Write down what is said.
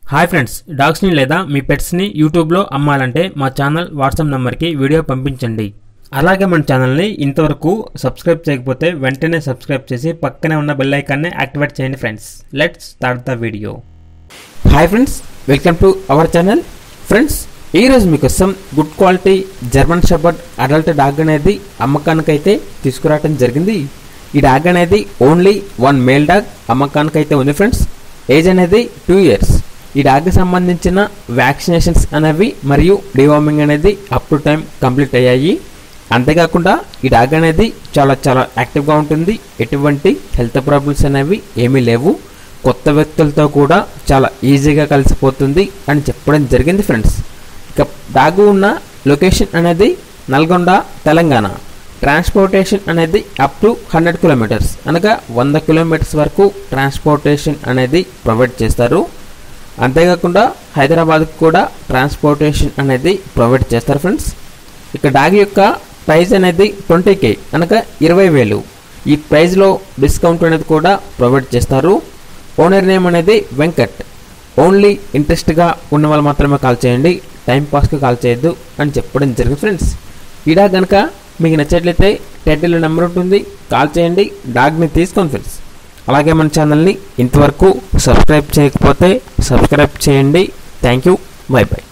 hi friends డాగ్స్ని లేదా మీ పెట్స్ని యూట్యూబ్లో అమ్మాలంటే మా ఛానల్ వాట్సాప్ నెంబర్కి వీడియో పంపించండి అలాగే మన ఛానల్ని ఇంతవరకు సబ్స్క్రైబ్ చేయకపోతే వెంటనే సబ్స్క్రైబ్ చేసి పక్కనే ఉన్న బెల్ ఐకాన్ని యాక్టివేట్ చేయండి friends let's start the video hi friends welcome to our channel friends ఈరోజు మీకోసం good quality German shepherd adult dog అనేది అమ్మకానికైతే తీసుకురావడం జరిగింది ఈ డాగ్ అనేది ఓన్లీ వన్ మేల్ డాగ్ అమ్మకానికైతే ఉంది ఫ్రెండ్స్ ఏజ్ అనేది టూ ఇయర్స్ ఈ డాగ్కి సంబంధించిన వ్యాక్సినేషన్స్ అనేవి మరియు డివార్మింగ్ అనేది అప్ టు టైం కంప్లీట్ అయ్యాయి అంతేకాకుండా ఈ డాగ్ అనేది చాలా చాలా యాక్టివ్గా ఉంటుంది ఎటువంటి హెల్త్ ప్రాబ్లమ్స్ అనేవి ఏమీ లేవు కొత్త వ్యక్తులతో కూడా చాలా ఈజీగా కలిసిపోతుంది అని చెప్పడం జరిగింది ఫ్రెండ్స్ ఇక డాగు ఉన్న లొకేషన్ అనేది నల్గొండ తెలంగాణ ట్రాన్స్పోర్టేషన్ అనేది అప్ టు హండ్రెడ్ కిలోమీటర్స్ అనగా వంద కిలోమీటర్స్ వరకు ట్రాన్స్పోర్టేషన్ అనేది ప్రొవైడ్ చేస్తారు అంతేకాకుండా హైదరాబాద్కు కూడా ట్రాన్స్పోర్టేషన్ అనేది ప్రొవైడ్ చేస్తారు ఫ్రెండ్స్ ఇక డాగ్ యొక్క ప్రైస్ అనేది ట్వంటీ కే అనగా ఇరవై వేలు ఈ ప్రైస్లో డిస్కౌంట్ అనేది కూడా ప్రొవైడ్ చేస్తారు ఓనర్ నేమ్ అనేది వెంకట్ ఓన్లీ ఇంట్రెస్ట్గా ఉన్న వాళ్ళు మాత్రమే కాల్ చేయండి టైం పాస్కి కాల్ చేయొద్దు అని చెప్పడం జరిగింది ఫ్రెండ్స్ ఈ డాగ్ కనుక మీకు నచ్చట్లయితే టైటిల్ నెంబర్ ఉంటుంది కాల్ చేయండి డాగ్ని తీసుకోండి ఫ్రెండ్స్ అలాగే మన ఛానల్ని ఇంతవరకు సబ్స్క్రైబ్ చేయకపోతే సబ్స్క్రైబ్ చేయండి థ్యాంక్ యూ బై బై